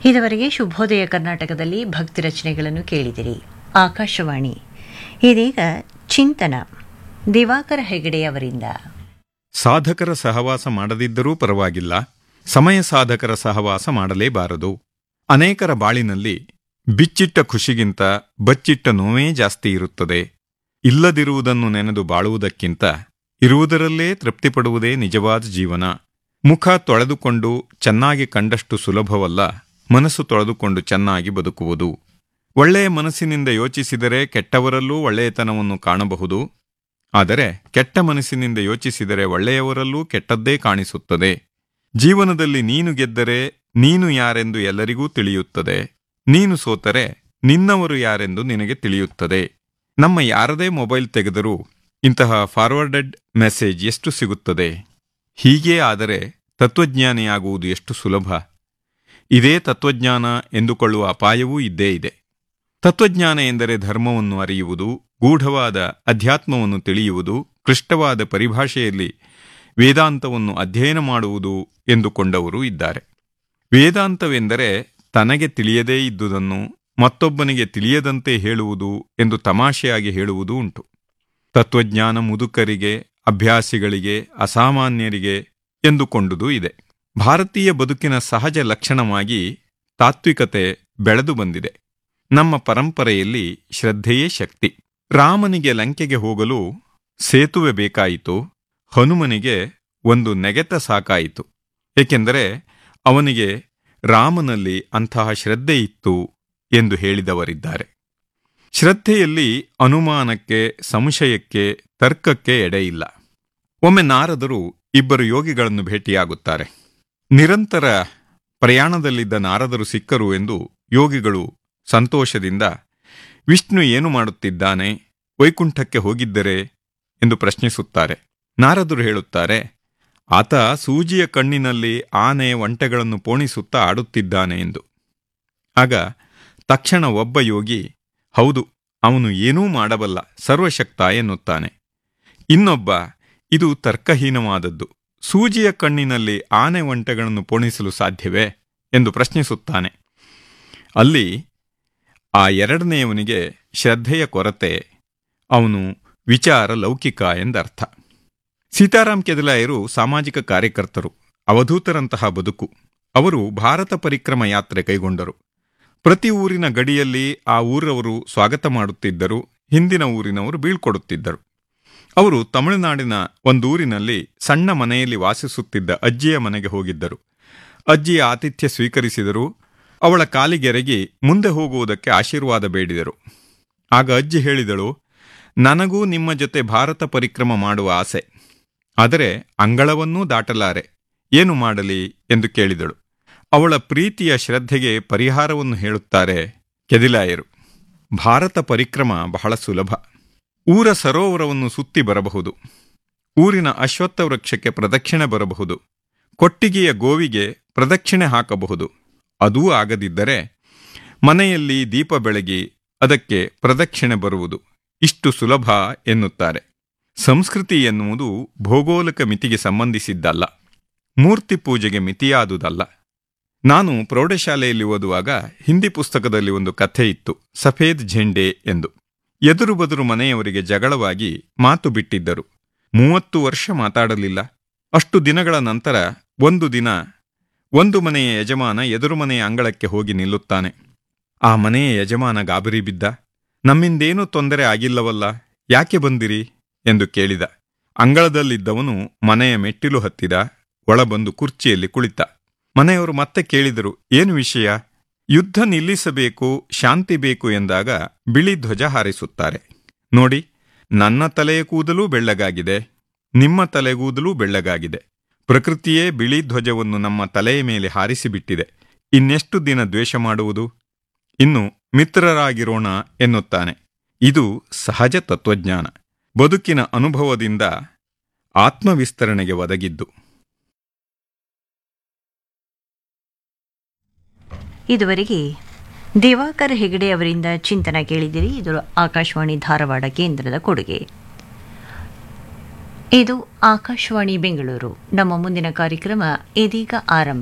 ಇದುವರೆಗೆ ಶುಭೋದಯ ಕರ್ನಾಟಕದಲ್ಲಿ ಭಕ್ತಿ ರಚನೆಗಳನ್ನು ಕೇಳಿದಿರಿ ಆಕಾಶವಾಣಿ ಇದೀಗ ಚಿಂತನ ದಿವಾಕರ ಹೆಗಡೆಯವರಿಂದ ಸಾಧಕರ ಸಹವಾಸ ಮಾಡದಿದ್ದರೂ ಪರವಾಗಿಲ್ಲ ಸಮಯ ಸಾಧಕರ ಸಹವಾಸ ಮಾಡಲೇಬಾರದು ಅನೇಕರ ಬಾಳಿನಲ್ಲಿ ಬಿಚ್ಚಿಟ್ಟ ಖುಷಿಗಿಂತ ಬಚ್ಚಿಟ್ಟ ನೋವೇ ಜಾಸ್ತಿ ಇರುತ್ತದೆ ಇಲ್ಲದಿರುವುದನ್ನು ನೆನೆದು ಬಾಳುವುದಕ್ಕಿಂತ ಇರುವುದರಲ್ಲೇ ತೃಪ್ತಿಪಡುವುದೇ ನಿಜವಾದ ಜೀವನ ಮುಖ ತೊಳೆದುಕೊಂಡು ಚೆನ್ನಾಗಿ ಕಂಡಷ್ಟು ಸುಲಭವಲ್ಲ ಮನಸ್ಸು ತೊಳೆದುಕೊಂಡು ಚೆನ್ನಾಗಿ ಬದುಕುವುದು ಒಳ್ಳೆಯ ಮನಸ್ಸಿನಿಂದ ಯೋಚಿಸಿದರೆ ಕೆಟ್ಟವರಲ್ಲೂ ಒಳ್ಳೆಯತನವನ್ನು ಕಾಣಬಹುದು ಆದರೆ ಕೆಟ್ಟ ಮನಸ್ಸಿನಿಂದ ಯೋಚಿಸಿದರೆ ಒಳ್ಳೆಯವರಲ್ಲೂ ಕೆಟ್ಟದ್ದೇ ಕಾಣಿಸುತ್ತದೆ ಜೀವನದಲ್ಲಿ ನೀನು ಗೆದ್ದರೆ ನೀನು ಯಾರೆಂದು ಎಲ್ಲರಿಗೂ ತಿಳಿಯುತ್ತದೆ ನೀನು ಸೋತರೆ ನಿನ್ನವರು ಯಾರೆಂದು ನಿನಗೆ ತಿಳಿಯುತ್ತದೆ ನಮ್ಮ ಯಾರದೇ ಮೊಬೈಲ್ ತೆಗೆದರೂ ಇಂತಹ ಫಾರ್ವರ್ಡೆಡ್ ಮೆಸೇಜ್ ಎಷ್ಟು ಸಿಗುತ್ತದೆ ಹೀಗೇ ಆದರೆ ತತ್ವಜ್ಞಾನಿಯಾಗುವುದು ಎಷ್ಟು ಸುಲಭ ಇದೇ ತತ್ವಜ್ಞಾನ ಎಂದುಕೊಳ್ಳುವ ಅಪಾಯವೂ ಇದ್ದೇ ಇದೆ ತತ್ವಜ್ಞಾನ ಎಂದರೆ ಧರ್ಮವನ್ನು ಅರಿಯುವುದು ಗೂಢವಾದ ಅಧ್ಯಾತ್ಮವನ್ನು ತಿಳಿಯುವುದು ಕ್ಲಿಷ್ಟವಾದ ಪರಿಭಾಷೆಯಲ್ಲಿ ವೇದಾಂತವನ್ನು ಅಧ್ಯಯನ ಮಾಡುವುದು ಎಂದುಕೊಂಡವರು ಇದ್ದಾರೆ ವೇದಾಂತವೆಂದರೆ ತನಗೆ ತಿಳಿಯದೇ ಇದ್ದುದನ್ನು ಮತ್ತೊಬ್ಬನಿಗೆ ತಿಳಿಯದಂತೆ ಹೇಳುವುದು ಎಂದು ತಮಾಷೆಯಾಗಿ ಹೇಳುವುದೂ ಉಂಟು ತತ್ವಜ್ಞಾನ ಮುದುಕರಿಗೆ ಅಭ್ಯಾಸಿಗಳಿಗೆ ಅಸಾಮಾನ್ಯರಿಗೆ ಎಂದುಕೊಂಡುದೂ ಇದೆ ಭಾರತೀಯ ಬದುಕಿನ ಸಹಜ ಲಕ್ಷಣವಾಗಿ ತಾತ್ವಿಕತೆ ಬೆಳೆದು ಬಂದಿದೆ ನಮ್ಮ ಪರಂಪರೆಯಲ್ಲಿ ಶ್ರದ್ಧೆಯೇ ಶಕ್ತಿ ರಾಮನಿಗೆ ಲಂಕೆಗೆ ಹೋಗಲು ಸೇತುವೆ ಬೇಕಾಯಿತು ಹನುಮನಿಗೆ ಒಂದು ನೆಗೆತ ಸಾಕಾಯಿತು ಏಕೆಂದರೆ ಅವನಿಗೆ ರಾಮನಲ್ಲಿ ಅಂತಹ ಶ್ರದ್ಧೆ ಇತ್ತು ಎಂದು ಹೇಳಿದವರಿದ್ದಾರೆ ಶ್ರದ್ಧೆಯಲ್ಲಿ ಅನುಮಾನಕ್ಕೆ ಸಂಶಯಕ್ಕೆ ತರ್ಕಕ್ಕೆ ಎಡೆಯಿಲ್ಲ ಒಮ್ಮೆ ನಾರದರು ಇಬ್ಬರು ಯೋಗಿಗಳನ್ನು ಭೇಟಿಯಾಗುತ್ತಾರೆ ನಿರಂತರ ಪ್ರಯಾಣದಲ್ಲಿದ್ದ ನಾರದರು ಸಿಕ್ಕರು ಎಂದು ಯೋಗಿಗಳು ಸಂತೋಷದಿಂದ ವಿಷ್ಣು ಏನು ಮಾಡುತ್ತಿದ್ದಾನೆ ವೈಕುಂಠಕ್ಕೆ ಹೋಗಿದ್ದರೆ ಎಂದು ಪ್ರಶ್ನಿಸುತ್ತಾರೆ ನಾರದರು ಹೇಳುತ್ತಾರೆ ಆತ ಸೂಜಿಯ ಕಣ್ಣಿನಲ್ಲಿ ಆನೆ ಒಂಟೆಗಳನ್ನು ಪೋಣಿಸುತ್ತಾ ಆಡುತ್ತಿದ್ದಾನೆ ಎಂದು ಆಗ ತಕ್ಷಣ ಒಬ್ಬ ಯೋಗಿ ಹೌದು ಅವನು ಏನೂ ಮಾಡಬಲ್ಲ ಸರ್ವಶಕ್ತ ಎನ್ನುತ್ತಾನೆ ಇನ್ನೊಬ್ಬ ಇದು ತರ್ಕಹೀನವಾದದ್ದು ಸೂಜಿಯ ಕಣ್ಣಿನಲ್ಲಿ ಆನೆ ಒಂಟೆಗಳನ್ನು ಪೋಣಿಸಲು ಸಾಧ್ಯವೇ ಎಂದು ಪ್ರಶ್ನಿಸುತ್ತಾನೆ ಅಲ್ಲಿ ಆ ಎರಡನೆಯವನಿಗೆ ಶ್ರದ್ಧೆಯ ಕೊರತೆ ಅವನು ವಿಚಾರ ಲೌಕಿಕ ಎಂದರ್ಥ ಸೀತಾರಾಮ್ ಕೆದಲಾಯರು ಸಾಮಾಜಿಕ ಕಾರ್ಯಕರ್ತರು ಅವಧೂತರಂತಹ ಬದುಕು ಅವರು ಭಾರತ ಪರಿಕ್ರಮ ಯಾತ್ರೆ ಕೈಗೊಂಡರು ಪ್ರತಿ ಊರಿನ ಗಡಿಯಲ್ಲಿ ಆ ಊರವರು ಸ್ವಾಗತ ಮಾಡುತ್ತಿದ್ದರು ಹಿಂದಿನ ಊರಿನವರು ಬೀಳ್ಕೊಡುತ್ತಿದ್ದರು ಅವರು ತಮಿಳುನಾಡಿನ ಒಂದೂರಿನಲ್ಲಿ ಸಣ್ಣ ಮನೆಯಲ್ಲಿ ವಾಸಿಸುತ್ತಿದ್ದ ಅಜ್ಜಿಯ ಮನೆಗೆ ಹೋಗಿದ್ದರು ಅಜ್ಜಿಯ ಆತಿಥ್ಯ ಸ್ವೀಕರಿಸಿದರು ಅವಳ ಕಾಲಿಗೆರಗಿ ಮುಂದೆ ಹೋಗುವುದಕ್ಕೆ ಆಶೀರ್ವಾದ ಬೇಡಿದರು ಆಗ ಅಜ್ಜಿ ಹೇಳಿದಳು ನನಗೂ ನಿಮ್ಮ ಜೊತೆ ಭಾರತ ಪರಿಕ್ರಮ ಮಾಡುವ ಆಸೆ ಆದರೆ ಅಂಗಳವನ್ನೂ ದಾಟಲಾರೆ ಏನು ಮಾಡಲಿ ಎಂದು ಕೇಳಿದಳು ಅವಳ ಪ್ರೀತಿಯ ಶ್ರದ್ಧೆಗೆ ಪರಿಹಾರವನ್ನು ಹೇಳುತ್ತಾರೆ ಕೆದಿಲಾಯರು ಭಾರತ ಪರಿಕ್ರಮ ಬಹಳ ಸುಲಭ ಊರ ಸರೋವರವನ್ನು ಸುತ್ತಿ ಬರಬಹುದು ಊರಿನ ಅಶ್ವತ್ಥ ವೃಕ್ಷಕ್ಕೆ ಪ್ರದಕ್ಷಿಣೆ ಬರಬಹುದು ಕೊಟ್ಟಿಗೆಯ ಗೋವಿಗೆ ಪ್ರದಕ್ಷಿಣೆ ಹಾಕಬಹುದು ಅದೂ ಆಗದಿದ್ದರೆ ಮನೆಯಲ್ಲಿ ದೀಪ ಬೆಳಗಿ ಅದಕ್ಕೆ ಪ್ರದಕ್ಷಿಣೆ ಬರುವುದು ಇಷ್ಟು ಸುಲಭ ಎನ್ನುತ್ತಾರೆ ಸಂಸ್ಕೃತಿ ಎನ್ನುವುದು ಭೌಗೋಳಿಕ ಮಿತಿಗೆ ಸಂಬಂಧಿಸಿದ್ದಲ್ಲ ಮೂರ್ತಿ ಪೂಜೆಗೆ ಮಿತಿಯಾದುದಲ್ಲ ನಾನು ಪ್ರೌಢಶಾಲೆಯಲ್ಲಿ ಓದುವಾಗ ಹಿಂದಿ ಪುಸ್ತಕದಲ್ಲಿ ಒಂದು ಕಥೆ ಇತ್ತು ಸಫೇದ್ ಝೆಂಡೆ ಎಂದು ಎದುರು ಬದುರು ಮನೆಯವರಿಗೆ ಜಗಳವಾಗಿ ಮಾತು ಬಿಟ್ಟಿದ್ದರು ಮೂವತ್ತು ವರ್ಷ ಮಾತಾಡಲಿಲ್ಲ ಅಷ್ಟು ದಿನಗಳ ನಂತರ ಒಂದು ದಿನ ಒಂದು ಮನೆಯ ಯಜಮಾನ ಎದುರು ಮನೆಯ ಅಂಗಳಕ್ಕೆ ಹೋಗಿ ನಿಲ್ಲುತ್ತಾನೆ ಆ ಮನೆಯ ಯಜಮಾನ ಗಾಬರಿ ಬಿದ್ದ ನಮ್ಮಿಂದೇನೂ ತೊಂದರೆ ಆಗಿಲ್ಲವಲ್ಲ ಯಾಕೆ ಬಂದಿರಿ ಎಂದು ಕೇಳಿದ ಅಂಗಳದಲ್ಲಿದ್ದವನು ಮನೆಯ ಮೆಟ್ಟಿಲು ಹತ್ತಿದ ಒಳಬಂದು ಕುರ್ಚಿಯಲ್ಲಿ ಕುಳಿತ ಮನೆಯವರು ಮತ್ತೆ ಕೇಳಿದರು ಏನು ವಿಷಯ ಯುದ್ಧ ನಿಲ್ಲಿಸಬೇಕು ಶಾಂತಿ ಬೇಕು ಎಂದಾಗ ಬಿಳಿ ಧ್ವಜ ಹಾರಿಸುತ್ತಾರೆ ನೋಡಿ ನನ್ನ ತಲೆಯ ಕೂದಲೂ ಬೆಳ್ಳಗಾಗಿದೆ ನಿಮ್ಮ ತಲೆಗೂದಲೂ ಬೆಳ್ಳಗಾಗಿದೆ ಪ್ರಕೃತಿಯೇ ಬಿಳಿ ಧ್ವಜವನ್ನು ನಮ್ಮ ತಲೆಯ ಮೇಲೆ ಹಾರಿಸಿಬಿಟ್ಟಿದೆ ಇನ್ನೆಷ್ಟು ದಿನ ದ್ವೇಷ ಮಾಡುವುದು ಇನ್ನು ಮಿತ್ರರಾಗಿರೋಣ ಎನ್ನುತ್ತಾನೆ ಇದು ಸಹಜ ತತ್ವಜ್ಞಾನ ಬದುಕಿನ ಅನುಭವದಿಂದ ಆತ್ಮವಿಸ್ತರಣೆಗೆ ಒದಗಿದ್ದು ಇದುವರೆಗೆ ದಿವಾಕರ್ ಹೆಗಡೆ ಅವರಿಂದ ಚಿಂತನ ಕೇಳಿದಿರಿ ಇದು ಆಕಾಶವಾಣಿ ಧಾರವಾಡ ಕೇಂದ್ರದ ಕೊಡುಗೆ ಇದು ಆಕಾಶವಾಣಿ ಬೆಂಗಳೂರು ನಮ್ಮ ಮುಂದಿನ ಕಾರ್ಯಕ್ರಮ ಇದೀಗ ಆರಂಭ